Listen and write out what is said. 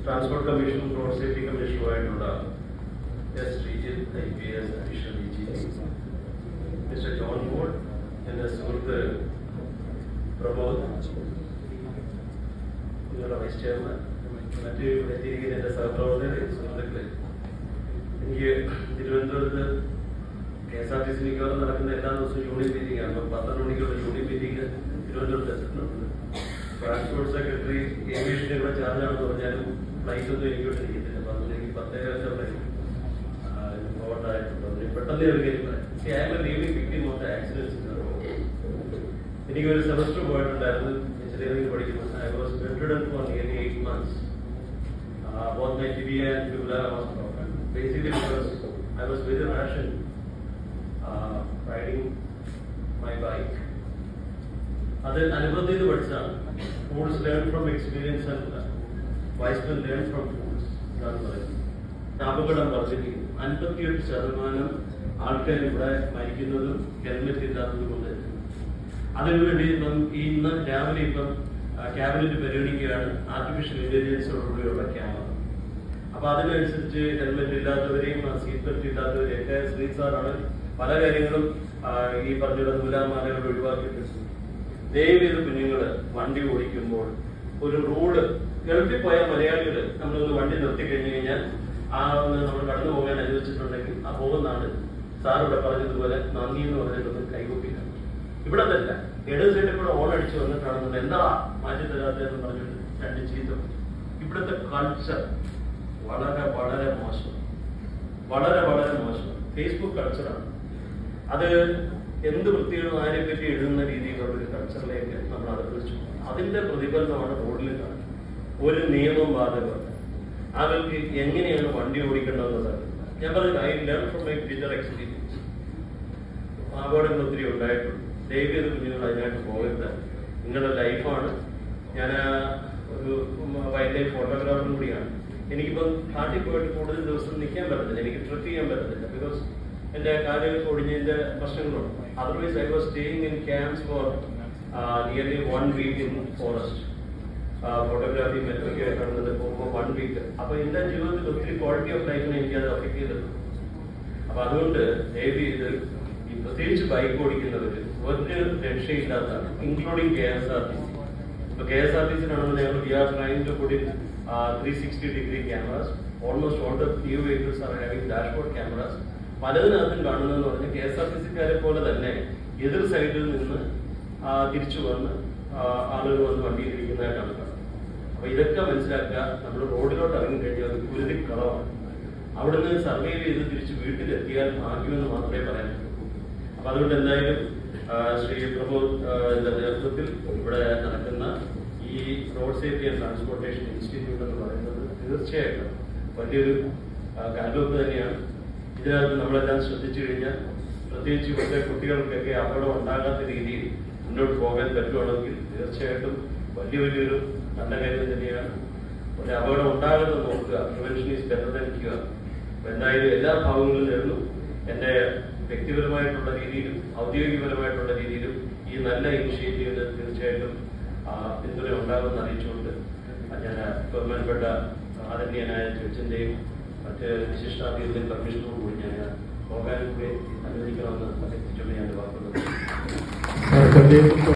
Transport കമ്മീഷനും road safety കമ്മീഷനുമായിട്ടുള്ള S Sreejith I P S additional D G mister John Paul എന്റെ സുഹൃത്ത് പ്രമോദ് നിങ്ങളുടെ വൈസ് ചെയർമാൻ മറ്റ് ഇവിടെ എത്തിയിരിക്കുന്ന എന്റെ സഹപ്രവർത്തകരെ സുഹൃത്തുക്കളെ എനിക്ക് തിരുവനന്തപുരത്ത് K S R T C മിക്കവാറും നടക്കുന്ന എല്ലാ ദിവസവും യൂണിയൻ മീറ്റിംഗ് ആണ് അപ്പം പന്ത്രണ്ട് മണിക്കുള്ള യൂണിയൻ മീറ്റിംഗ് തിരുവനന്തപുരത്ത് എത്തുന്നുണ്ട് ട്രാൻസ്പോർട്ട് സെക്രട്ടറി ഏവിയേഷന്റെ ഇവിടെ ചാർജ് ആണെന്ന് പറഞ്ഞാലും ഫ്ലൈറ്റ് ഒന്നും എനിക്ക് ഇവിടെ ഇരിക്കത്തില്ല അപ്പൊ അതുകൊണ്ട് എനിക്ക് പത്തേകാലത്തെ ഫ്ലൈറ്റ് ഓവർഡായിട്ടുണ്ട് അതിന് പെട്ടെന്ന് ഒരു കാര്യം പറയാം See, I am a really victim of the accidents in the road. എനിക്ക് ഒരു സെമസ്റ്റർ പോയിട്ടുണ്ടായിരുന്നു എഞ്ചിനീയറിംഗ് പഠിക്കുന്നു I was bedridden for nearly eight months both my tibia and fibula was broken basically because I was very rash in riding my bike അത് അനുഭവത്തിൽ നിന്ന് പഠിച്ചതാണ് fools learn from experience and wise learn from fools എന്നാണ് പറയുന്നത് അപകടം വർദ്ധിപ്പിക്കും അൻപത്തിയെട്ട് ശതമാനം ആൾക്കാർ ഇവിടെ മരിക്കുന്നതും ഹെൽമെറ്റ് ഇല്ലാത്തത് കൊണ്ട് അതിനുവേണ്ടി ഇപ്പം ഈ ഇന്ന് രാവിലെ ഇപ്പം ക്യാബിനറ്റ് പരിഗണിക്കുകയാണ് ആർട്ടിഫിഷ്യൽ ഇന്റലിജൻസോടുകൂടിയുള്ള ക്യാമറ അപ്പൊ അതിനനുസരിച്ച് ഹെൽമെറ്റ് ഇല്ലാത്തവരെയും സീറ്റ് ബെൽറ്റ് ഇല്ലാത്തവരെയും ഒക്കെ ശ്രീ സാറാണ് പല കാര്യങ്ങളും ആ, ഈ പറഞ്ഞ നൂലാമാലകൾ ഒഴിവാക്കിയിട്ടുണ്ട് ദയവ് ചെയ്ത് കുഞ്ഞുങ്ങള് വണ്ടി ഓടിക്കുമ്പോൾ ഒരു റോഡ് ഗൾഫിൽ പോയ മലയാളികള് നമ്മളൊന്ന് വണ്ടി നിർത്തി കഴിഞ്ഞു കഴിഞ്ഞാൽ ആ ഒന്ന് നമ്മൾ കടന്നു പോകാൻ അനുവദിച്ചിട്ടുണ്ടെങ്കിൽ ആ പോകുന്നതാണ് സാർ ഇവിടെ പറഞ്ഞതുപോലെ നന്ദി എന്ന് പറഞ്ഞിട്ടൊന്ന് കൈകൊപ്പിക്കണം ഇവിടെ തന്നെ ഇടത് സൈഡിൽ കൂടെ ഓൺ അടിച്ച് വന്നിട്ടാണെന്നുണ്ട് എന്താ മാറ്റി തരാത്തതെന്ന് പറഞ്ഞിട്ട് രണ്ട് ചീത്ത പറയും. ഇവിടുത്തെ കൾച്ചർ വളരെ വളരെ മോശം വളരെ വളരെ മോശം ഫേസ്ബുക്ക് കൾച്ചറാണ് അത് എന്ത് വൃത്തികളും ആരെ പറ്റി എഴുതുന്ന രീതിയിലുള്ള ഒരു കൾച്ചറിലേക്ക് നമ്മൾ അടുത്ത് വെച്ചു അതിന്റെ പ്രതിഫലനമാണ് റോഡിൽ കാണുന്നത് ഒരു നിയമം ബാധകമല്ല ആളുകൾക്ക് എങ്ങനെയാണ് വണ്ടി ഓടിക്കേണ്ടതെന്ന് അറിയില്ല ഞാൻ പറഞ്ഞത് I learn from my bitter experience അപകടങ്ങൾ ഒത്തിരി ഉണ്ടായിട്ടുണ്ട് ദയവ് ചെയ്ത് കുഞ്ഞുങ്ങൾ അതിനായിട്ട് പോകരുത് നിങ്ങളുടെ ലൈഫാണ് ഞാൻ ഒരു വൈൽഡ് ലൈഫ് ഫോട്ടോഗ്രാഫറും കൂടിയാണ് എനിക്കിപ്പം കാട്ടിൽ പോയിട്ട് കൂടുതൽ ദിവസം നിൽക്കാൻ പറ്റത്തില്ല എനിക്ക് ട്രിപ്പ് ചെയ്യാൻ പറ്റത്തില്ല ബിക്കോസ് എന്റെ കാല് ഒടിഞ്ഞതിന്റെ പ്രശ്നങ്ങളുണ്ട് otherwise I was staying in camps for nearly one week in forest photography മെറ്റൊക്കെ ആയിട്ടാണ് പോകുമ്പോൾ വൺ വീക്ക് അപ്പൊ എന്റെ ജീവിതത്തിൽ ഒത്തിരി ക്വാളിറ്റി ഓഫ് ലൈഫിനെ എനിക്ക് അത് അഫക്ട് ചെയ്തിട്ടുണ്ട് അപ്പൊ അതുകൊണ്ട് ദയവ് ചെയ്ത് ഈ പ്രത്യേകിച്ച് ബൈക്ക് ഓടിക്കുന്നവര് ഒരു രക്ഷയില്ലാത്തതാണ് including K S R T C ഇപ്പൊ കെ എസ് ആർ ടി സിനാണെങ്കിൽ ഞങ്ങൾ we are trying to put in three sixty degree cameras almost all the new vehicles are having dashboard cameras പലതിനകത്തും കാണുന്നതെന്ന് പറഞ്ഞാൽ കെ എസ് ആർ ടി സിക്കാരെ പോലെ തന്നെ എതിർ സൈഡിൽ നിന്ന് ആ, തിരിച്ചു വന്ന് ആ, ആളുകൾ വന്ന് വണ്ടിയിൽ ഇരിക്കുന്നതായിട്ടാണ് കാണുന്നത് അപ്പൊ ഇതൊക്കെ മനസ്സിലാക്കുക നമ്മൾ റോഡിലോട്ട് ഇറങ്ങി കഴിഞ്ഞാൽ ഒരു കുരുതി കളവാണ് അവിടുന്ന് സർവൈവ് ചെയ്ത് തിരിച്ച് വീട്ടിലെത്തിയാൽ ഭാഗ്യമെന്ന് മാത്രമേ പറയാൻ പറ്റൂ അപ്പൊ അതുകൊണ്ട് എന്തായാലും ആ, ശ്രീ പ്രമോദ് ആ, ന്റെ നേതൃത്വത്തിൽ ഇവിടെ നടക്കുന്ന ഈ road safety and transportation institute എന്ന് പറയുന്നത് തീർച്ചയായിട്ടും വലിയൊരു ആ, കാൽവെപ്പ് തന്നെയാണ് ഇതിനകത്ത് നമ്മളെല്ലാം ശ്രദ്ധിച്ചു കഴിഞ്ഞാൽ പ്രത്യേകിച്ച് ഇവിടുത്തെ കുട്ടികൾക്കൊക്കെ അപകടം ഉണ്ടാകാത്ത രീതിയിൽ മുന്നോട്ട് പോകാൻ പറ്റുവാണെങ്കിൽ തീർച്ചയായിട്ടും വലിയ വലിയൊരു നല്ല കാര്യം തന്നെയാണ് ഒരു അപകടം ഉണ്ടാകാതെ നോക്കുക prevention is better than cure അപ്പൊ എന്തായാലും എല്ലാ ഭാഗങ്ങളിലും നേർന്നു എന്റെ വ്യക്തിപരമായിട്ടുള്ള രീതിയിലും ഔദ്യോഗികപരമായിട്ടുള്ള രീതിയിലും ഈ നല്ല ഇനിഷ്യേറ്റീവിന് തീർച്ചയായിട്ടും ആ, പിന്തുണ ഉണ്ടാകുമെന്ന് അറിയിച്ചുകൊണ്ട് ഞാൻ ബഹുമാനപ്പെട്ട ആദരണീയനായ ജഡ്ജിന്റെയും മറ്റ് വിശിഷ്ടാതികളുടെയും പെർമിഷനോട് കൂടി ഞാൻ പോകാൻ കൂടി അനുവദിക്കണമെന്ന് അഭ്യർത്ഥിച്ചുകൊണ്ട് ഞാൻ വാക്കുകൾ ആ, കണ്ടിട്ട്